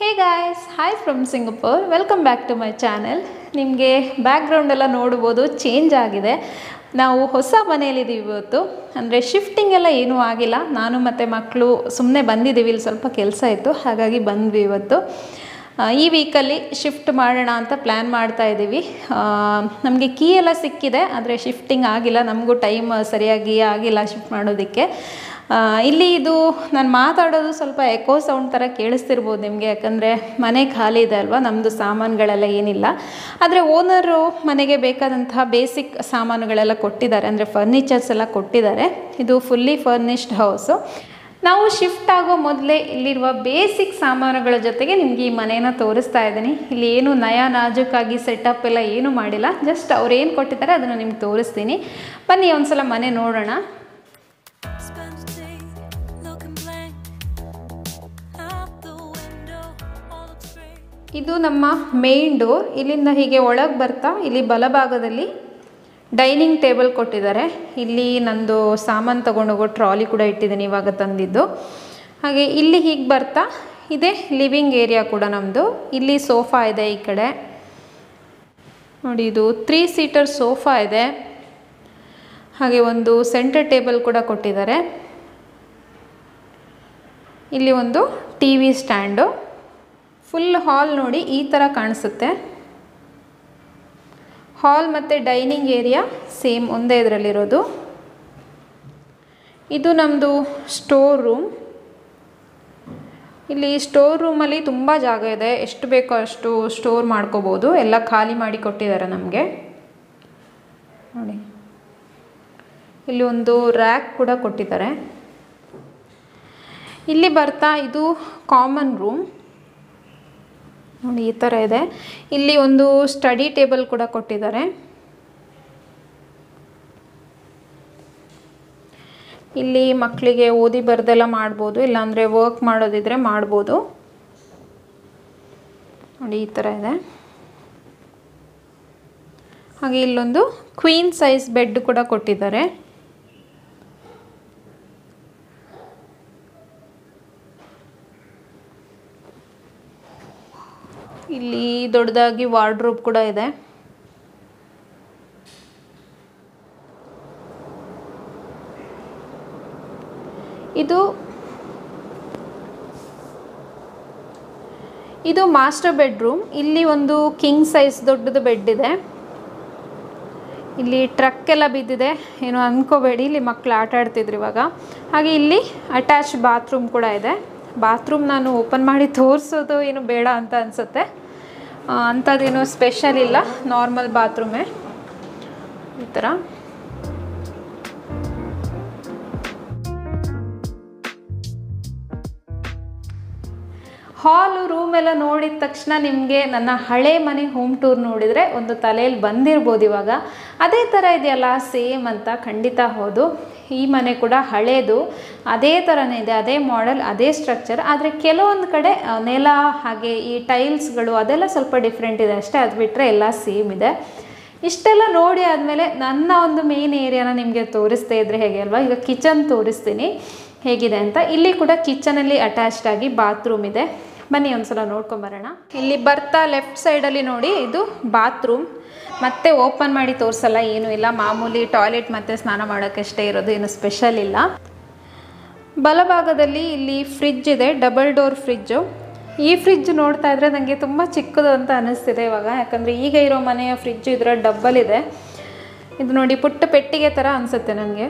Hey guys hi from Singapore welcome back to my channel ನಿಮಗೆ background ಎಲ್ಲ ನೋಡ್ಬೋದು change ಆಗಿದೆ ನಾವು ಹೊಸ ಮನೆಯಲ್ಲಿದ್ದೀವಿ ಇವತ್ತು ಅಂದರೆ ಶಿಫ್ಟಿಂಗ್ ಎಲ್ಲ ಏನೂ ಆಗಿಲ್ಲ ನಾನು ಮತ್ತು ಮಕ್ಕಳು ಸುಮ್ಮನೆ ಬಂದಿದ್ದೀವಿ ಇಲ್ಲಿ ಸ್ವಲ್ಪ ಕೆಲಸ ಇತ್ತು ಹಾಗಾಗಿ ಬಂದ್ವಿ ಇವತ್ತು ಆ, ಈ ವೀಕಲ್ಲಿ ಶಿಫ್ಟ್ ಮಾಡೋಣ ಅಂತ ಪ್ಲ್ಯಾನ್ ಮಾಡ್ತಾ ಇದ್ದೀವಿ ನಮಗೆ ಕೀ ಎಲ್ಲ ಸಿಕ್ಕಿದೆ ಆದರೆ ಶಿಫ್ಟಿಂಗ್ ಆಗಿಲ್ಲ ನಮಗೂ ಟೈಮ್ ಸರಿಯಾಗಿ ಆಗಿಲ್ಲ ಶಿಫ್ಟ್ ಮಾಡೋದಕ್ಕೆ ಆ, ಇಲ್ಲಿ ಇದು ನಾನು ಮಾತಾಡೋದು ಸ್ವಲ್ಪ ಎಕೋ ಸೌಂಡ್ ಥರ ಕೇಳಿಸ್ತಿರ್ಬೋದು ನಿಮಗೆ ಯಾಕಂದರೆ ಮನೆ ಖಾಲಿ ಇದೆ ಅಲ್ವಾ ನಮ್ಮದು ಸಾಮಾನುಗಳೆಲ್ಲ ಏನಿಲ್ಲ ಆದರೆ ಓನರು ಮನೆಗೆ ಬೇಕಾದಂತಹ ಬೇಸಿಕ್ ಸಾಮಾನುಗಳೆಲ್ಲ ಕೊಟ್ಟಿದ್ದಾರೆ ಅಂದರೆ ಫರ್ನಿಚರ್ಸ್ ಎಲ್ಲ ಕೊಟ್ಟಿದ್ದಾರೆ ಇದು ಫುಲ್ಲಿ ಫರ್ನಿಶ್ಡ್ ಹೌಸು ನಾವು ಶಿಫ್ಟ್ ಆಗೋ ಮೊದಲೇ ಇಲ್ಲಿರುವ ಬೇಸಿಕ್ ಸಾಮಾನುಗಳ ಜೊತೆಗೆ ನಿಮಗೆ ಈ ಮನೇನ ತೋರಿಸ್ತಾ ಇದ್ದೀನಿ ಇಲ್ಲಿ ಏನು ನಯ ನಾಜೂಕಾಗಿ ಸೆಟಪ್ ಎಲ್ಲ ಏನು ಮಾಡಿಲ್ಲ ಜಸ್ಟ್ ಅವ್ರು ಏನು ಕೊಟ್ಟಿದ್ದಾರೆ ಅದನ್ನು ನಿಮ್ಗೆ ತೋರಿಸ್ತೀನಿ ಬನ್ನಿ ಒಂದ್ಸಲ ಮನೆ ನೋಡೋಣ Spend the day looking blank out the window. All looks great. ಇದು ನಮ್ಮ ಮೇನ್ ಡೋರ್ ಇಲ್ಲಿಂದ ಹೀಗೆ ಒಳಗೆ ಬರ್ತಾ ಇಲ್ಲಿ ಬಲಭಾಗದಲ್ಲಿ ಡೈನಿಂಗ್ ಟೇಬಲ್ ಕೊಟ್ಟಿದ್ದಾರೆ ಇಲ್ಲಿ ನಂದು ಸಾಮಾನು ತೊಗೊಂಡೋಗೋ ಟ್ರಾಲಿ ಕೂಡ ಇಟ್ಟಿದ್ದೀನಿ ಇವಾಗ ತಂದಿದ್ದು ಹಾಗೆ ಇಲ್ಲಿ ಹೀಗೆ ಬರ್ತಾ ಇದೆ ಲಿವಿಂಗ್ ಏರಿಯಾ ಕೂಡ ನಮ್ಮದು ಇಲ್ಲಿ ಸೋಫಾ ಇದೆ ಈ ಕಡೆ ನೋಡಿ ಇದು ತ್ರೀ ಸೀಟರ್ ಸೋಫಾ ಇದೆ ಹಾಗೆ ಒಂದು ಸೆಂಟರ್ ಟೇಬಲ್ ಕೂಡ ಕೊಟ್ಟಿದ್ದಾರೆ ಇಲ್ಲಿ ಒಂದು T V stand full hall ನೋಡಿ ಈ ಥರ ಕಾಣಿಸುತ್ತೆ ಹಾಲ್ ಮತ್ತು ಡೈನಿಂಗ್ ಏರಿಯಾ ಸೇಮ್ ಒಂದೇ ಇದರಲ್ಲಿರೋದು ಇದು ನಮ್ಮದು ಸ್ಟೋರ್ ರೂಮ್ ಇಲ್ಲಿ ಸ್ಟೋರ್ ರೂಮಲ್ಲಿ ತುಂಬ ಜಾಗ ಇದೆ ಎಷ್ಟು ಬೇಕೋ ಅಷ್ಟು ಸ್ಟೋರ್ ಮಾಡ್ಕೋಬೋದು ಎಲ್ಲ ಖಾಲಿ ಮಾಡಿ ಕೊಟ್ಟಿದ್ದಾರೆ ನಮಗೆ ನೋಡಿ ಇಲ್ಲಿ ಒಂದು ರ್ಯಾಕ್ ಕೂಡ ಕೊಟ್ಟಿದ್ದಾರೆ ಇಲ್ಲಿ ಬರ್ತಾ ಇದು ಕಾಮನ್ ರೂಮ್ ನೋಡಿ ಈ ಥರ ಇದೆ ಇಲ್ಲಿ ಒಂದು ಸ್ಟಡಿ ಟೇಬಲ್ ಕೂಡ ಕೊಟ್ಟಿದ್ದಾರೆ ಇಲ್ಲಿ ಮಕ್ಕಳಿಗೆ ಓದಿ ಬರ್ದೆಲ್ಲ ಮಾಡ್ಬೋದು ಇಲ್ಲಾಂದರೆ ವರ್ಕ್ ಮಾಡೋದಿದ್ರೆ ಮಾಡ್ಬೋದು ನೋಡಿ ಈ ಥರ ಇದೆ ಹಾಗೆ ಇಲ್ಲೊಂದು ಕ್ವೀನ್ ಸೈಜ್ ಬೆಡ್ ಕೂಡ ಕೊಟ್ಟಿದ್ದಾರೆ ಇಲ್ಲಿ ದೊಡ್ಡದಾಗಿ ವಾರ್ಡ್ರೋಬ್ ಕೂಡ ಇದೆ ಇದು ಇದು ಮಾಸ್ಟರ್ ಬೆಡ್ರೂಮ್ ಇಲ್ಲಿ ಒಂದು ಕಿಂಗ್ ಸೈಜ್ ದೊಡ್ಡದು ಬೆಡ್ ಇದೆ ಇಲ್ಲಿ ಟ್ರಕ್ ಎಲ್ಲ ಬಿದ್ದಿದೆ ಏನು ಅಂದ್ಕೋಬೇಡಿ ಇಲ್ಲಿ ಮಕ್ಕಳು ಆಟ ಆಡ್ತಿದ್ರು ಇವಾಗ ಹಾಗೆ ಇಲ್ಲಿ ಅಟ್ಯಾಚ್ ಬಾತ್ರೂಮ್ ಕೂಡ ಇದೆ ಬಾತ್ರೂಮ್ ನಾನು ಓಪನ್ ಮಾಡಿ ತೋರಿಸೋದು ಏನು ಬೇಡ ಅಂತ ಅನಿಸುತ್ತೆ ಅಂಥದ್ದೇನು ಸ್ಪೆಷಲ್ ಇಲ್ಲ ನಾರ್ಮಲ್ ಬಾತ್ರೂಮೇ ಈ ಥರ ಹಾಲು ರೂಮ್ ಎಲ್ಲ ನೋಡಿದ ತಕ್ಷಣ ನಿಮಗೆ ನನ್ನ ಹಳೆ ಮನೆ ಹೋಮ್ ಟೂರ್ ನೋಡಿದರೆ ಒಂದು ತಲೆಯಲ್ಲಿ ಬಂದಿರ್ಬೋದು ಇವಾಗ ಅದೇ ಥರ ಇದೆಯಲ್ಲ ಸೇಮ್ ಅಂತ ಖಂಡಿತ ಹೌದು ಈ ಮನೆ ಕೂಡ ಹಳೇದು ಅದೇ ಥರನೇ ಇದೆ ಅದೇ ಮಾಡೆಲ್ ಅದೇ ಸ್ಟ್ರಕ್ಚರ್ ಆದರೆ ಕೆಲವೊಂದು ಕಡೆ ಆ, ನೆಲ ಹಾಗೆ ಈ ಟೈಲ್ಸ್ಗಳು ಅದೆಲ್ಲ ಸ್ವಲ್ಪ ಡಿಫ್ರೆಂಟ್ ಇದೆ ಅಷ್ಟೇ ಅದು ಬಿಟ್ಟರೆ ಎಲ್ಲ ಸೇಮ್ ಇದೆ ಇಷ್ಟೆಲ್ಲ ನೋಡಿ ಆದಮೇಲೆ ನನ್ನ ಒಂದು ಮೇನ್ ಏರಿಯಾನ ನಿಮಗೆ ತೋರಿಸ್ತಾ ಇದ್ರೆ ಹೇಗೆ ಅಲ್ವಾ ಈಗ ಕಿಚನ್ ತೋರಿಸ್ತೀನಿ ಹೇಗಿದೆ ಅಂತ ಇಲ್ಲಿ ಕೂಡ ಕಿಚನಲ್ಲಿ ಅಟ್ಯಾಚ್ಡ್ ಆಗಿ ಬಾತ್ರೂಮ್ ಇದೆ ಬನ್ನಿ ಒಂದ್ಸಲ ನೋಡ್ಕೊಂಬರೋಣ ಇಲ್ಲಿ ಬರ್ತಾ ಲೆಫ್ಟ್ ಸೈಡಲ್ಲಿ ನೋಡಿ ಇದು ಬಾತ್ರೂಮ್ ಮತ್ತೆ ಓಪನ್ ಮಾಡಿ ತೋರಿಸಲ್ಲ ಏನೂ ಇಲ್ಲ ಮಾಮೂಲಿ ಟಾಯ್ಲೆಟ್ ಮತ್ತು ಸ್ನಾನ ಮಾಡೋಕ್ಕಷ್ಟೇ ಇರೋದು ಏನು ಸ್ಪೆಷಲ್ ಇಲ್ಲ ಬಲಭಾಗದಲ್ಲಿ ಇಲ್ಲಿ ಫ್ರಿಡ್ಜ್ ಇದೆ ಡಬಲ್ ಡೋರ್ ಫ್ರಿಡ್ಜು ಈ ಫ್ರಿಡ್ಜ್ ನೋಡ್ತಾ ಇದ್ರೆ ನನಗೆ ತುಂಬ ಚಿಕ್ಕದು ಅಂತ ಅನ್ನಿಸ್ತಿದೆ ಇವಾಗ ಯಾಕಂದರೆ ಈಗ ಇರೋ ಮನೆಯ ಫ್ರಿಡ್ಜ್ ಇದರ ಡಬ್ಬಲ್ ಇದೆ ಇದು ನೋಡಿ ಪುಟ್ಟ ಪೆಟ್ಟಿಗೆ ಥರ ಅನಿಸುತ್ತೆ ನನಗೆ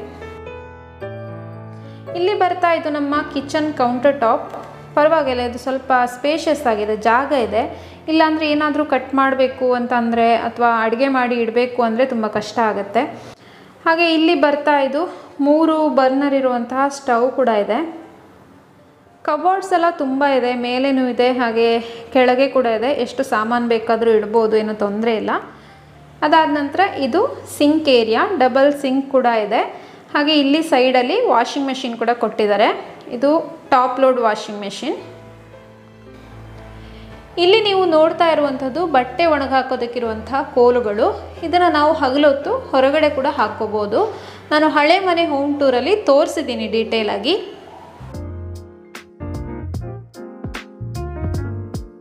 ಇಲ್ಲಿ ಬರ್ತಾ ಇದು ನಮ್ಮ ಕಿಚನ್ ಕೌಂಟರ್ ಟಾಪ್ ಪರವಾಗಿಲ್ಲ ಇದು ಸ್ವಲ್ಪ ಸ್ಪೇಷಿಯಸ್ ಆಗಿದೆ ಜಾಗ ಇದೆ ಇಲ್ಲಾಂದರೆ ಏನಾದರೂ ಕಟ್ ಮಾಡಬೇಕು ಅಂತಂದರೆ ಅಥವಾ ಅಡುಗೆ ಮಾಡಿ ಇಡಬೇಕು ಅಂದರೆ ತುಂಬ ಕಷ್ಟ ಆಗುತ್ತೆ ಹಾಗೆ ಇಲ್ಲಿ ಬರ್ತಾ ಇದು ಮೂರು ಬರ್ನರ್ ಇರುವಂತಹ ಸ್ಟವ್ ಕೂಡ ಇದೆ ಕಬೋರ್ಡ್ಸ್ ಎಲ್ಲ ತುಂಬ ಇದೆ ಮೇಲೇನೂ ಇದೆ ಹಾಗೆ ಕೆಳಗೆ ಕೂಡ ಇದೆ ಎಷ್ಟು ಸಾಮಾನು ಬೇಕಾದರೂ ಇಡ್ಬೋದು ಏನೂ ತೊಂದರೆ ಇಲ್ಲ ಅದಾದ ನಂತರ ಇದು ಸಿಂಕ್ ಏರಿಯಾ ಡಬಲ್ ಸಿಂಕ್ ಕೂಡ ಇದೆ ಹಾಗೆ ಇಲ್ಲಿ ಸೈಡಲ್ಲಿ ವಾಷಿಂಗ್ ಮೆಷಿನ್ ಕೂಡ ಕೊಟ್ಟಿದ್ದಾರೆ ಇದು ಟಾಪ್ ಲೋಡ್ ವಾಷಿಂಗ್ ಮೆಷಿನ್ ಇಲ್ಲಿ ನೀವು ನೋಡ್ತಾ ಇರುವಂಥದ್ದು ಬಟ್ಟೆ ಒಣಗಾಕೋದಕ್ಕಿರುವಂತಹ ಕೋಲುಗಳು ಇದನ್ನು ನಾವು ಹಗಲೊತ್ತು ಹೊರಗಡೆ ಕೂಡ ಹಾಕ್ಕೋಬೋದು ನಾನು ಹಳೆ ಮನೆ ಹೋಮ್ ಟೂರಲ್ಲಿ ತೋರಿಸಿದ್ದೀನಿ ಡೀಟೇಲ್ ಆಗಿ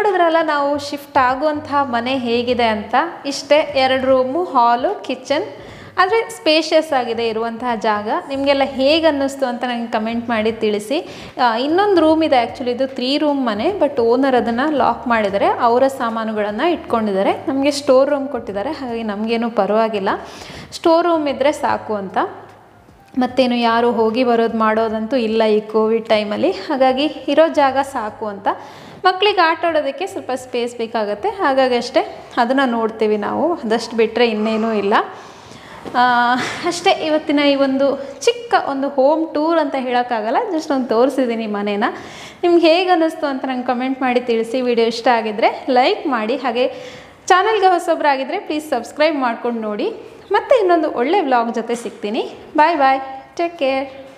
ನೋಡಿದ್ರಲ್ಲ ನಾವು ಶಿಫ್ಟ್ ಆಗುವಂತಹ ಮನೆ ಹೇಗಿದೆ ಅಂತ ಇಷ್ಟೇ ಎರಡು ರೂಮು ಹಾಲು ಕಿಚನ್ ಆದರೆ ಸ್ಪೇಷಿಯಸ್ ಆಗಿದೆ ಇರುವಂತಹ ಜಾಗ ನಿಮಗೆಲ್ಲ ಹೇಗೆ ಅನ್ನಿಸ್ತು ಅಂತ ನನಗೆ ಕಮೆಂಟ್ ಮಾಡಿ ತಿಳಿಸಿ ಆ, ಇನ್ನೊಂದು ರೂಮ್ ಇದೆ ಆ್ಯಕ್ಚುಲಿ ಇದು ತ್ರೀ ರೂಮ್ ಮನೆ ಬಟ್ ಓನರ್ ಅದನ್ನು ಲಾಕ್ ಮಾಡಿದ್ದಾರೆ ಅವರ ಸಾಮಾನುಗಳನ್ನು ಇಟ್ಕೊಂಡಿದ್ದಾರೆ ನಮಗೆ ಸ್ಟೋರ್ ರೂಮ್ ಕೊಟ್ಟಿದ್ದಾರೆ ಹಾಗಾಗಿ ನಮಗೇನು ಪರವಾಗಿಲ್ಲ ಸ್ಟೋರ್ ರೂಮ್ ಇದ್ದರೆ ಸಾಕು ಅಂತ ಮತ್ತೇನು ಯಾರು ಹೋಗಿ ಬರೋದು ಮಾಡೋದಂತೂ ಇಲ್ಲ ಈ ಕೋವಿಡ್ ಟೈಮಲ್ಲಿ ಹಾಗಾಗಿ ಇರೋ ಜಾಗ ಸಾಕು ಅಂತ ಮಕ್ಕಳಿಗೆ ಆಟ ಆಡೋದಕ್ಕೆ ಸ್ವಲ್ಪ ಸ್ಪೇಸ್ ಬೇಕಾಗುತ್ತೆ ಹಾಗಾಗಿ ಅಷ್ಟೇ ಅದನ್ನು ನೋಡ್ತೀವಿ ನಾವು ಅದಷ್ಟು ಬಿಟ್ಟರೆ ಇನ್ನೇನೂ ಇಲ್ಲ ಆ, ಅಷ್ಟೇ ಇವತ್ತಿನ ಈ ಒಂದು ಚಿಕ್ಕ ಒಂದು ಹೋಮ್ ಟೂರ್ ಅಂತ ಹೇಳೋಕ್ಕಾಗಲ್ಲ ಜಸ್ಟ್ ಒಂದು ತೋರಿಸಿದ್ದೀನಿ ಮನೇನ ನಿಮ್ಗೆ ಹೇಗೆ ಅನ್ನಿಸ್ತು ಅಂತ ನಂಗೆ ಕಮೆಂಟ್ ಮಾಡಿ ತಿಳಿಸಿ ವಿಡಿಯೋ ಇಷ್ಟ ಆಗಿದ್ದರೆ ಲೈಕ್ ಮಾಡಿ ಹಾಗೆ ಚಾನಲ್ಗೆ ಹೊಸೊಬ್ಬರಾಗಿದ್ದರೆ ಪ್ಲೀಸ್ ಸಬ್ಸ್ಕ್ರೈಬ್ ಮಾಡ್ಕೊಂಡು ನೋಡಿ ಮತ್ತೆ ಇನ್ನೊಂದು ಒಳ್ಳೆ ವ್ಲಾಗ್ ಜೊತೆ ಸಿಗ್ತೀನಿ ಬಾಯ್ ಬಾಯ್ ಟೇಕ್ ಕೇರ್